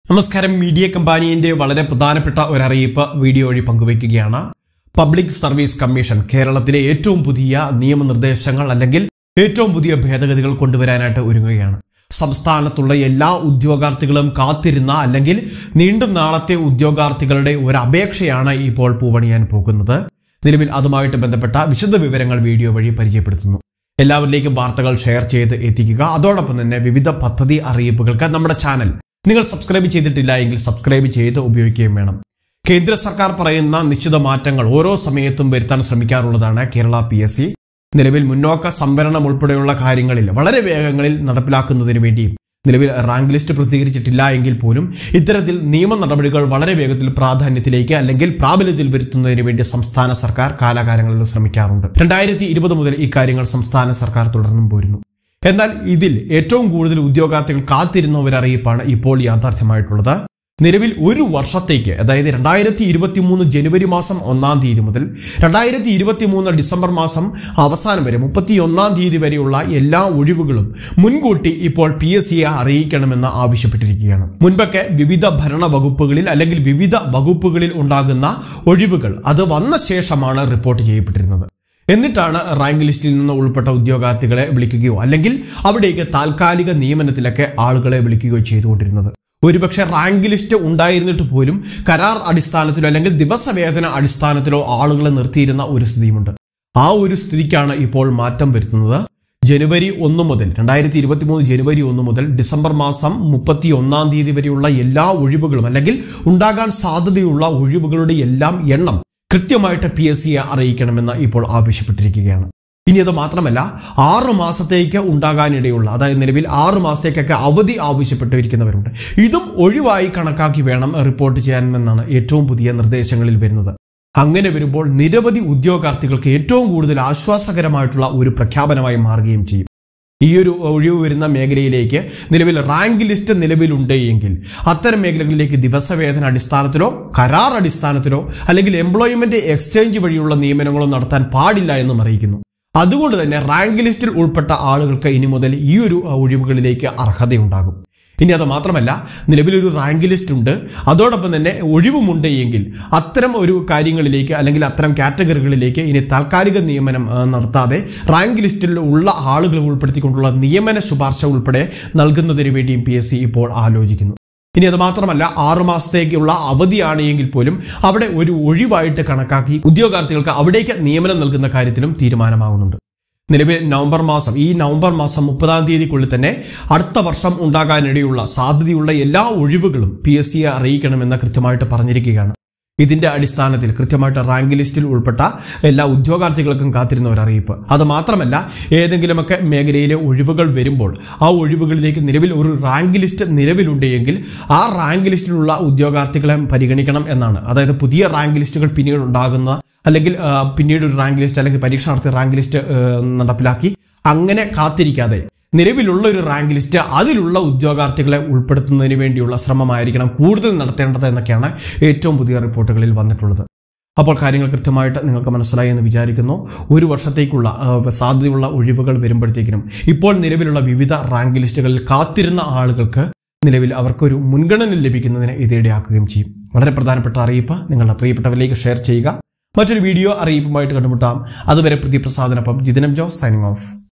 നമസ്കാരം മീഡിയ കമ്പാനിയുടെ വളരെ പ്രധാനപ്പെട്ട ഒരു അറിയിപ്പ് വീഡിയോ വഴി പങ്കുവയ്ക്കുകയാണ് പബ്ലിക് സർവീസ് കമ്മീഷൻ കേരളത്തിലെ ഏറ്റവും പുതിയ നിയമനിർദ്ദേശങ്ങൾ അല്ലെങ്കിൽ ഏറ്റവും പുതിയ ഭേദഗതികൾ കൊണ്ടുവരാനായിട്ട് ഒരുങ്ങുകയാണ് സംസ്ഥാനത്തുള്ള എല്ലാ ഉദ്യോഗാർത്ഥികളും കാത്തിരുന്ന അല്ലെങ്കിൽ നീണ്ടും നാളത്തെ ഉദ്യോഗാർത്ഥികളുടെ ഒരു അപേക്ഷയാണ് ഇപ്പോൾ പൂവണിയാൻ പോകുന്നത് നിലവിൽ അതുമായിട്ട് ബന്ധപ്പെട്ട വിശദ വിവരങ്ങൾ വീഡിയോ വഴി പരിചയപ്പെടുത്തുന്നു എല്ലാവരിലേക്കും വാർത്തകൾ ഷെയർ ചെയ്ത് എത്തിക്കുക അതോടൊപ്പം തന്നെ വിവിധ പദ്ധതി അറിയിപ്പുകൾക്ക് നമ്മുടെ ചാനൽ നിങ്ങൾ സബ്സ്ക്രൈബ് ചെയ്തിട്ടില്ല എങ്കിൽ സബ്സ്ക്രൈബ് ചെയ്ത് ഉപയോഗിക്കുകയും വേണം കേന്ദ്ര സർക്കാർ പറയുന്ന നിശ്ചിത മാറ്റങ്ങൾ ഓരോ സമയത്തും വരുത്താൻ ശ്രമിക്കാറുള്ളതാണ് കേരള പി എസ് സി നിലവിൽ മുന്നോക്ക സംവരണം ഉൾപ്പെടെയുള്ള കാര്യങ്ങളിൽ വളരെ വേഗങ്ങളിൽ നടപ്പിലാക്കുന്നതിന് വേണ്ടിയും നിലവിൽ റാങ്ക് ലിസ്റ്റ് പ്രസിദ്ധീകരിച്ചിട്ടില്ല എങ്കിൽ പോലും ഇത്തരത്തിൽ നിയമ നടപടികൾ വളരെ വേഗത്തിൽ പ്രാധാന്യത്തിലേക്ക് അല്ലെങ്കിൽ പ്രാബല്യത്തിൽ വരുത്തുന്നതിന് വേണ്ടി സംസ്ഥാന സർക്കാർ കാലാകാലങ്ങളിൽ ശ്രമിക്കാറുണ്ട് രണ്ടായിരത്തി ഇരുപത് മുതൽ ഇക്കാര്യങ്ങൾ സംസ്ഥാന സർക്കാർ തുടർന്നും പോരുന്നു എന്നാൽ ഇതിൽ ഏറ്റവും കൂടുതൽ ഉദ്യോഗാർത്ഥികൾ കാത്തിരുന്ന ഒരു അറിയിപ്പാണ് ഇപ്പോൾ യാഥാർത്ഥ്യമായിട്ടുള്ളത് നിലവിൽ ഒരു വർഷത്തേക്ക് അതായത് രണ്ടായിരത്തി ഇരുപത്തി മൂന്ന് ജനുവരി മാസം ഒന്നാം തീയതി മുതൽ രണ്ടായിരത്തി ഇരുപത്തി മൂന്ന് ഡിസംബർ മാസം അവസാനം വരെ മുപ്പത്തി ഒന്നാം തീയതി വരെയുള്ള എല്ലാ ഒഴിവുകളും മുൻകൂട്ടി ഇപ്പോൾ പി എസ് സിയെ അറിയിക്കണമെന്ന് ആവശ്യപ്പെട്ടിരിക്കുകയാണ് മുൻപൊക്കെ വിവിധ ഭരണ വകുപ്പുകളിൽ അല്ലെങ്കിൽ വിവിധ വകുപ്പുകളിൽ ഉണ്ടാകുന്ന ഒഴിവുകൾ അത് വന്ന ശേഷമാണ് റിപ്പോർട്ട് ചെയ്യപ്പെട്ടിരുന്നത് എന്നിട്ടാണ് റാങ്ക് ലിസ്റ്റിൽ നിന്ന് ഉൾപ്പെട്ട ഉദ്യോഗാർത്ഥികളെ വിളിക്കുകയോ അല്ലെങ്കിൽ അവിടേക്ക് താൽക്കാലിക നിയമനത്തിലൊക്കെ ആളുകളെ വിളിക്കുകയോ ചെയ്തുകൊണ്ടിരുന്നത് ഒരുപക്ഷെ റാങ്ക് ലിസ്റ്റ് ഉണ്ടായിരുന്നിട്ട് പോലും കരാർ അടിസ്ഥാനത്തിലോ അല്ലെങ്കിൽ ദിവസവേതന അടിസ്ഥാനത്തിലോ ആളുകളെ നിർത്തിയിരുന്ന ഒരു സ്ഥിതിയുമുണ്ട് ആ ഒരു സ്ഥിതിക്കാണ് ഇപ്പോൾ മാറ്റം വരുത്തുന്നത് ജനുവരി ഒന്ന് മുതൽ രണ്ടായിരത്തി ഇരുപത്തി മൂന്ന് ജനുവരി ഒന്ന് മുതൽ ഡിസംബർ മാസം മുപ്പത്തി ഒന്നാം തീയതി വരെയുള്ള എല്ലാ ഒഴിവുകളും അല്ലെങ്കിൽ ഉണ്ടാകാൻ സാധ്യതയുള്ള ഒഴിവുകളുടെ എല്ലാം എണ്ണം കൃത്യമായിട്ട് പി എസ് സിയെ അറിയിക്കണമെന്ന് ഇപ്പോൾ ആവശ്യപ്പെട്ടിരിക്കുകയാണ് ഇനി അത് മാത്രമല്ല ആറു മാസത്തേക്ക് ഉണ്ടാകാനിടയുള്ള അതായത് നിലവിൽ ആറു മാസത്തേക്കൊക്കെ അവധി ആവശ്യപ്പെട്ടിരിക്കുന്നവരുണ്ട് ഇതും ഒഴിവായി കണക്കാക്കി വേണം റിപ്പോർട്ട് ചെയ്യാനെന്നാണ് ഏറ്റവും പുതിയ നിർദ്ദേശങ്ങളിൽ വരുന്നത് അങ്ങനെ വരുമ്പോൾ നിരവധി ഉദ്യോഗാർത്ഥികൾക്ക് ഏറ്റവും കൂടുതൽ ആശ്വാസകരമായിട്ടുള്ള ഒരു പ്രഖ്യാപനമായി മാറുകയും ചെയ്യും ഈ ഒരു ഒഴിവ് വരുന്ന മേഖലയിലേക്ക് നിലവിൽ റാങ്ക് ലിസ്റ്റ് നിലവിലുണ്ട് എങ്കിൽ അത്തരം മേഖലകളിലേക്ക് ദിവസവേതന അടിസ്ഥാനത്തിലോ കരാർ അടിസ്ഥാനത്തിലോ അല്ലെങ്കിൽ എംപ്ലോയ്മെന്റ് എക്സ്ചേഞ്ച് വഴിയുള്ള നിയമനങ്ങളോ നടത്താൻ പാടില്ല എന്നും അറിയിക്കുന്നു അതുകൊണ്ട് തന്നെ റാങ്ക് ലിസ്റ്റിൽ ഉൾപ്പെട്ട ആളുകൾക്ക് ഇനി മുതൽ ഈ ഒരു ഒഴിവുകളിലേക്ക് അർഹതയുണ്ടാകും ഇനി അത് മാത്രമല്ല നിലവിലൊരു റാങ്ക് ലിസ്റ്റ് ഉണ്ട് അതോടൊപ്പം തന്നെ ഒഴിവുമുണ്ട് എങ്കിൽ അത്തരം ഒരു കാര്യങ്ങളിലേക്ക് അല്ലെങ്കിൽ അത്തരം കാറ്റഗറികളിലേക്ക് ഇനി താൽക്കാലിക നിയമനം ആ, നടത്താതെ റാങ്ക് ലിസ്റ്റിൽ ഉള്ള ആളുകളെ ഉൾപ്പെടുത്തിക്കൊണ്ടുള്ള നിയമന ശുപാർശ ഉൾപ്പെടെ നൽകുന്നതിന് വേണ്ടിയും പി ഇപ്പോൾ ആലോചിക്കുന്നു ഇനി അത് മാത്രമല്ല ആറു മാസത്തേക്കുള്ള അവധിയാണ് എങ്കിൽ പോലും അവിടെ ഒരു ഒഴിവായിട്ട് കണക്കാക്കി ഉദ്യോഗാർത്ഥികൾക്ക് അവിടേക്ക് നിയമനം നൽകുന്ന കാര്യത്തിലും തീരുമാനമാകുന്നുണ്ട് നിലവിൽ നവംബർ മാസം ഈ നവംബർ മാസം മുപ്പതാം തീയതിക്കുള്ളിൽ തന്നെ അടുത്ത വർഷം ഉണ്ടാകാനിടയുള്ള സാധ്യതയുള്ള എല്ലാ ഒഴിവുകളും പി എസ് സിയെ അറിയിക്കണമെന്ന് കൃത്യമായിട്ട് പറഞ്ഞിരിക്കുകയാണ് ഇതിന്റെ അടിസ്ഥാനത്തിൽ കൃത്യമായിട്ട് റാങ്ക് ലിസ്റ്റിൽ ഉൾപ്പെട്ട എല്ലാ ഉദ്യോഗാർത്ഥികൾക്കും കാത്തിരുന്ന ഒരു അറിയിപ്പ് അത് മാത്രമല്ല ഏതെങ്കിലുമൊക്കെ മേഖലയിലെ ഒഴിവുകൾ വരുമ്പോൾ ആ ഒഴിവുകളിലേക്ക് നിലവിൽ ഒരു റാങ്ക് ലിസ്റ്റ് നിലവിലുണ്ട് എങ്കിൽ ആ റാങ്ക് ലിസ്റ്റിലുള്ള ഉദ്യോഗാർത്ഥികളെ പരിഗണിക്കണം എന്നാണ് അതായത് പുതിയ റാങ്ക് ലിസ്റ്റുകൾ പിന്നീട് ഉണ്ടാകുന്ന അല്ലെങ്കിൽ ആ, പിന്നീട് ഒരു റാങ്ക് ലിസ്റ്റ് അല്ലെങ്കിൽ പരീക്ഷ നടത്തി റാങ്ക് ലിസ്റ്റ് ആ, നടപ്പിലാക്കി അങ്ങനെ കാത്തിരിക്കാതെ നിലവിലുള്ള ഒരു റാങ്ക് ലിസ്റ്റ് അതിലുള്ള ഉദ്യോഗാർത്ഥികളെ ഉൾപ്പെടുത്തുന്നതിന് വേണ്ടിയുള്ള ശ്രമമായിരിക്കണം കൂടുതൽ നടത്തേണ്ടത് എന്നൊക്കെയാണ് ഏറ്റവും പുതിയ റിപ്പോർട്ടുകളിൽ വന്നിട്ടുള്ളത് അപ്പോൾ കാര്യങ്ങൾ കൃത്യമായിട്ട് നിങ്ങൾക്ക് മനസ്സിലായി എന്ന് വിചാരിക്കുന്നു ഒരു വർഷത്തേക്കുള്ള ആ, സാധ്യതയുള്ള ഒഴിവുകൾ വരുമ്പോഴത്തേക്കിനും ഇപ്പോൾ നിലവിലുള്ള വിവിധ റാങ്ക് ലിസ്റ്റുകളിൽ കാത്തിരുന്ന ആളുകൾക്ക് നിലവിൽ അവർക്കൊരു മുൻഗണന ലഭിക്കുന്നതിന് ഇത് ഇടയാക്കുകയും ചെയ്യും വളരെ പ്രധാനപ്പെട്ട അറിയിപ്പ് നിങ്ങളുടെ പ്രിയപ്പെട്ടവരിലേക്ക് ഷെയർ ചെയ്യുക മറ്റൊരു വീഡിയോ അറിയിപ്പുമായിട്ട് കണ്ടുമുട്ടാം അതുവരെ പ്രതിപ്രസാദനൊപ്പം ജിതനം ജോസ് സൈനിങ് ഓഫ്